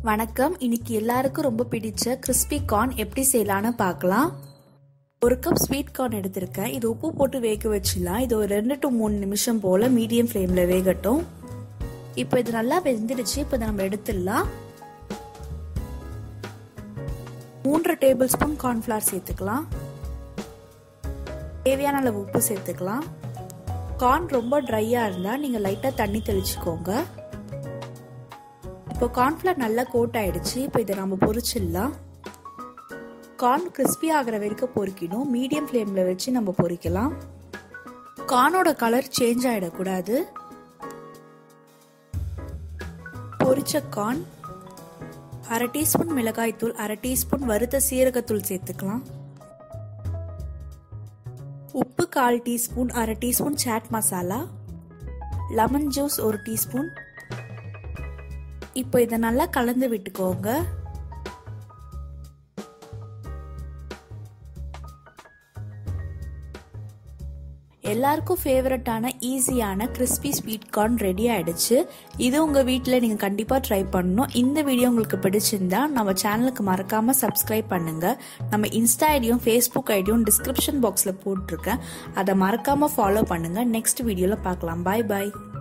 வணக்கம் இன்னைக்கு எல்லாருக்கும் ரொம்ப பிடிச்ச கிறிஸ்பி கார்ன் எப்படி செய்யலான்னு பார்க்கலாம் ஒரு கப் ஸ்வீட் கார்ன் எடுத்திருக்கேன் இது உப்பு போட்டு வேக வச்சிடலாம் இது ஒரு ரெண்டு டு மூணு நிமிஷம் போல் மீடியம் ஃப்ளேமில் வேகட்டும் இப்போ இது நல்லா வெந்துடுச்சு இப்போ இதை நம்ம எடுத்துடலாம் மூன்றரை டேபிள் ஸ்பூன் கார்ன்ஃப்ளவர் சேர்த்துக்கலாம் தேவையான அளவு உப்பு சேர்த்துக்கலாம் கார்ன் ரொம்ப ட்ரையாக இருந்தால் நீங்கள் லைட்டாக தண்ணி தெளிச்சுக்கோங்க இப்போ கார்ன்ஃப்ளவர் நல்லா கோட் ஆயிடுச்சு இப்போ இதை நம்ம பொரிச்சிடலாம் கார்ன் கிறிஸ்பி ஆகிற வரைக்கும் பொரிக்கணும் மீடியம் ஃப்ளேமில் வச்சு நம்ம பொரிக்கலாம் கார்னோட கலர் சேஞ்ச் ஆகிடக்கூடாது பொரிச்ச கார்ன் அரை டீஸ்பூன் மிளகாய்த்தூள் அரை டீஸ்பூன் வறுத்த சீரகத்தூள் சேர்த்துக்கலாம் உப்பு கால் டீஸ்பூன் அரை teaspoon chaat masala lemon juice ஒரு டீஸ்பூன் இப்போ இதை நல்லா கலந்து விட்டுக்கோங்க எல்லாருக்கும் ஃபேவரட்டான ஈஸியான கிறிஸ்பி ஸ்வீட் கார்ன் ரெடி ஆயிடுச்சு இது உங்கள் வீட்டில் நீங்கள் கண்டிப்பாக ட்ரை பண்ணணும் இந்த வீடியோ உங்களுக்கு பிடிச்சிருந்தா நம்ம சேனலுக்கு மறக்காமல் சப்ஸ்கிரைப் பண்ணுங்கள் நம்ம இன்ஸ்டா ஐடியும் ஃபேஸ்புக் ஐடியும் டிஸ்கிரிப்ஷன் பாக்ஸில் போட்டிருக்கேன் அதை மறக்காமல் ஃபாலோ பண்ணுங்கள் நெக்ஸ்ட் வீடியோவில் பார்க்கலாம் பாய் பாய்